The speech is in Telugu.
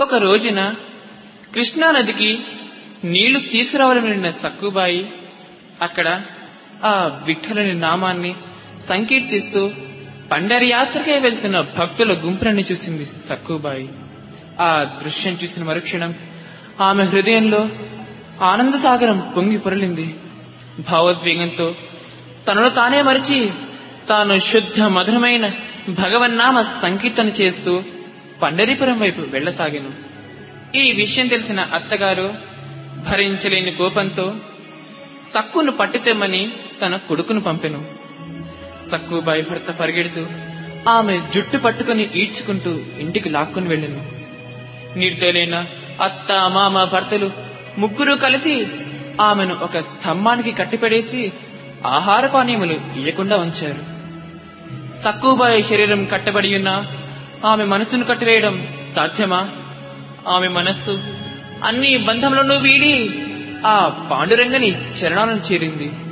ఒక రోజున కృష్ణానదికి నీళ్లు తీసుకురావాలని వెళ్ళిన సక్కుబాయి అక్కడ ఆ విఠలుని నామాన్ని సంకీర్తిస్తూ పండరయాత్రకే వెళ్తున్న భక్తుల గుంపులను చూసింది సక్కుబాయి ఆ దృశ్యం చూసిన మరుక్షణం ఆమె హృదయంలో ఆనంద సాగరం పొంగి పొరలింది భావోద్వేగంతో తనను తానే మరిచి తాను శుద్ధ మధురమైన భగవన్నామ సంకీర్తన చేస్తూ పండరీపురం వైపు వెళ్లసాగాను ఈ విషయం తెలిసిన అత్తగారు భరించలేని కోపంతో సక్కును పట్టితెమ్మని తన కొడుకును పంపెను సక్కుబాయి భర్త పరిగెడుతూ ఆమె జుట్టు పట్టుకుని ఈడ్చుకుంటూ ఇంటికి లాక్కుని వెళ్ళెను నిర్దయులైన అత్త మామ భర్తలు ముగ్గురు కలిసి ఆమెను ఒక స్తంభానికి కట్టిపడేసి ఆహార పానీయములు ఇయ్యకుండా ఉంచారు సక్కుబాయి శరీరం కట్టబడి ఉన్న ఆమె మనసును కట్టివేయడం సాధ్యమా ఆమె మనస్సు అన్ని బంధములను వీడి ఆ పాండురంగని చరణాలను చేరింది